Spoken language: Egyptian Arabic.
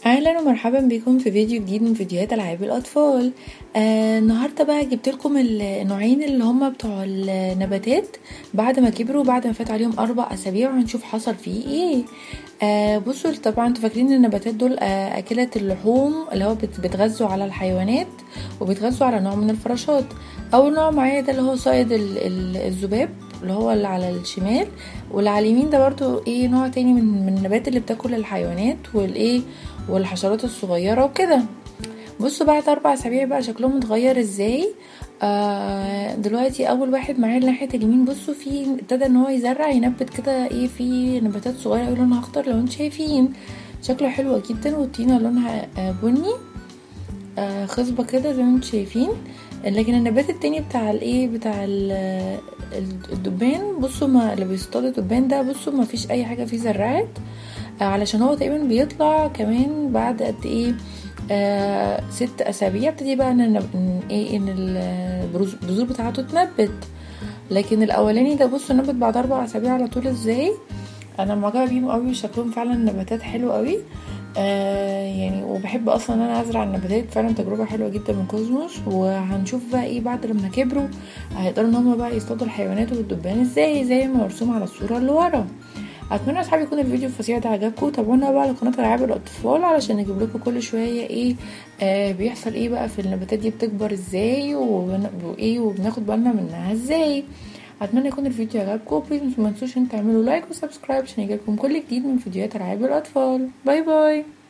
اهلا ومرحبا بكم في فيديو جديد من فيديوهات العاب الاطفال آه النهارده بقى جبت لكم النوعين اللي هم بتوع النباتات بعد ما كبروا بعد ما فات عليهم اربع اسابيع وهنشوف حصل فيه ايه آه بصوا طبعا انتوا فاكرين ان النباتات دول آه اكله اللحوم اللي هو بتغذوا على الحيوانات وبيتغذوا على نوع من الفراشات اول نوع معايا ده اللي هو صيد الذباب اللي هو اللي على الشمال واللي على اليمين ده برضو ايه نوع تاني من, من النبات اللي بتاكل الحيوانات والايه والحشرات الصغيرة وكده بصوا بعد اربع اسابيع بقى شكلهم اتغير ازاي آه دلوقتي اول واحد معايا ناحيه اليمين بصوا في ابتدى ان هو يزرع ينبت كده ايه في نباتات صغيره قوي لونها اخضر لو انتم شايفين شكله حلو جدا والطينه لونها بني آه خصبه كده زي ما انتم شايفين لكن النبات التاني بتاع الايه بتاع الدبان بصوا ما اللي بيصطاد الدبان ده بصوا ما فيش اي حاجه فيه زرعت آه علشان هو تقريبا بيطلع كمان بعد قد ايه آه ست اسابيع ابتدي بقى ان ايه ان البذور بتاعته تنبت لكن الاولاني ده بصوا نبت بعد اربع اسابيع على طول ازاي انا معجبه بيهم قوي شكلهم فعلا نباتات حلوه قوي آه يعني وبحب اصلا ان انا ازرع النباتات فعلا تجربه حلوه جدا من كوزموس وهنشوف بقى ايه بعد لما كبروا هيقدروا ان هم بقى يصطادوا الحيوانات والدبان ازاي زي ما مرسوم على الصوره اللي ورا اتمنى يا اصحابي يكون الفيديو الفظيع ده عجبكم تابعونا بقى على قناه العاب الاطفال علشان نجيب لكم كل شويه ايه آه بيحصل ايه بقى في النباتات دي بتكبر ازاي وايه وبناخد بالنا منها ازاي اتمنى يكون الفيديو عجبكم بليز ما تنسوش ان تعملوا لايك وسبسكرايب عشان يجيلكم كل جديد من فيديوهات العاب الاطفال باي باي